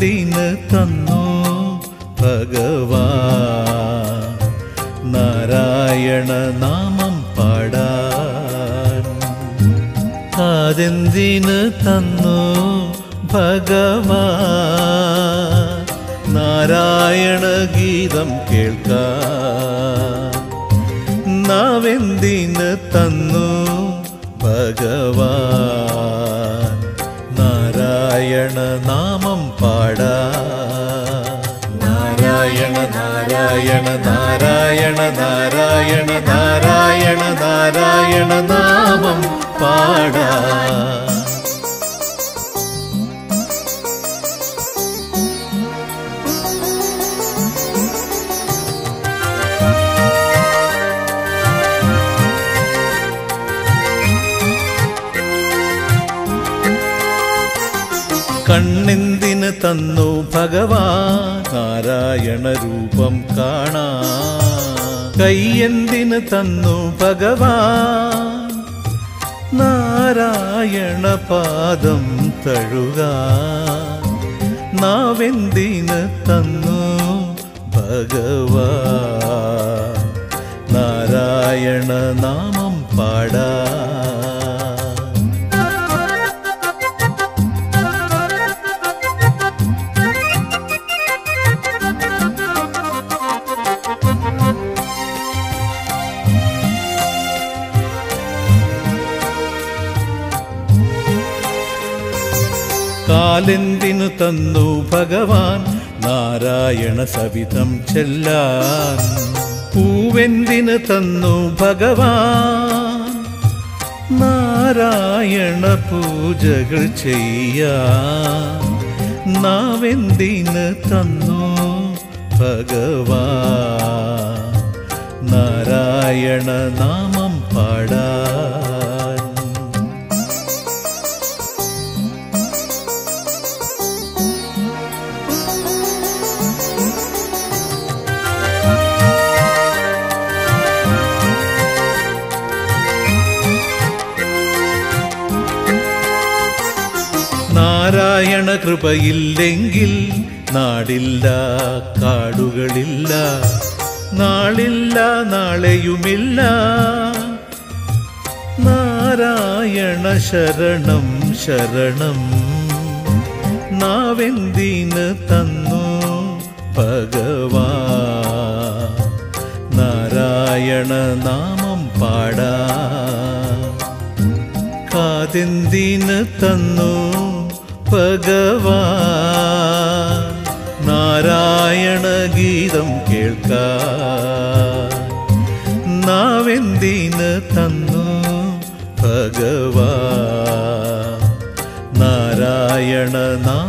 നാവെന്തിന് തന്നു ഭഗവാൻ നാരായണ നാമം പാടാൻ അതെന്തിന് തന്നു ഭഗവാൻ നാരായണ ഗീതം കേൾക്കാൻ നാവെന്തിന് തന്നു ഭഗവാൻ നാരായണ നാമം പാടാ നാരായണ നാരായണ നാരായണ നാരായണ നാരായണ നാരായണ നാമം പാടാ കണ്ണെന്തിന് തന്നു ഭഗവാൻ നാരായണ രൂപം കാണാ കൈയെന്തിന് തന്നു ഭഗവാൻ നാരായണ പാദം തഴുക നാവെന്തിന് തന്നു ഭഗവാൻ നാരായണ നാമം പാടാ കാലെന്തിനു തന്നു ഭഗവാൻ നാരായണ സവിധം ചെല്ലാൻ പൂവെന്തിന് തന്നു ഭഗവാൻ നാരായണ പൂജകൾ ചെയ്യാൻ നാവെന്തിന് തന്നു ഭഗവാൻ നാരായണ നാമം പാടാൻ നാരായണ കൃപയില്ലെങ്കിൽ നാടില്ല കാടുകളില്ല നാളില്ല നാളെയുമില്ല നാരായണ ശരണം ശരണം നാവെന്തിന് തന്നു ഭഗവാൻ നാരായണ നാമം പാടാ കാതെന്തിന് തന്നു ഭഗവാൻ നാരായണ ഗീതം കേൾക്കാൻ നാവെന്തിന് തന്നു ഭഗവാൻ നാരായണ നാ